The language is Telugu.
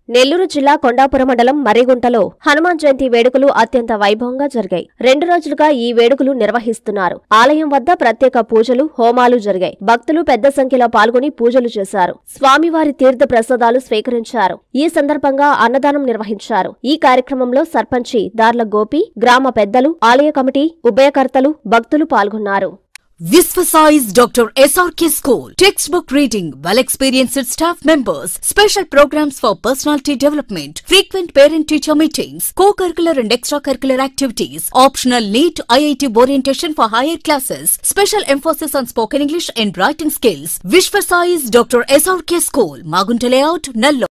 నెల్లూరు జిల్లా కొండాపురం మండలం మర్రిగుంటలో హనుమాన్ జయంతి వేడుకలు అత్యంత వైభవంగా జరిగాయి రెండు రోజులుగా ఈ వేడుకలు నిర్వహిస్తున్నారు ఆలయం వద్ద ప్రత్యేక పూజలు హోమాలు జరిగాయి భక్తులు పెద్ద సంఖ్యలో పాల్గొని పూజలు చేశారు స్వామివారి తీర్థ ప్రసాదాలు స్వీకరించారు ఈ సందర్భంగా అన్నదానం నిర్వహించారు ఈ కార్యక్రమంలో సర్పంచి దార్ల గోపి గ్రామ పెద్దలు ఆలయ కమిటీ ఉభయకర్తలు భక్తులు పాల్గొన్నారు Visvasize Dr. SRK School. Textbook reading, well experienced staff members, special programs for personality development, frequent parent teacher meetings, co curricular and extracurricular activities, optional NEET IIT orientation for higher classes, special emphasis on spoken English and writing skills. Visvasize Dr. SRK School, Magunta Layout, Nallo.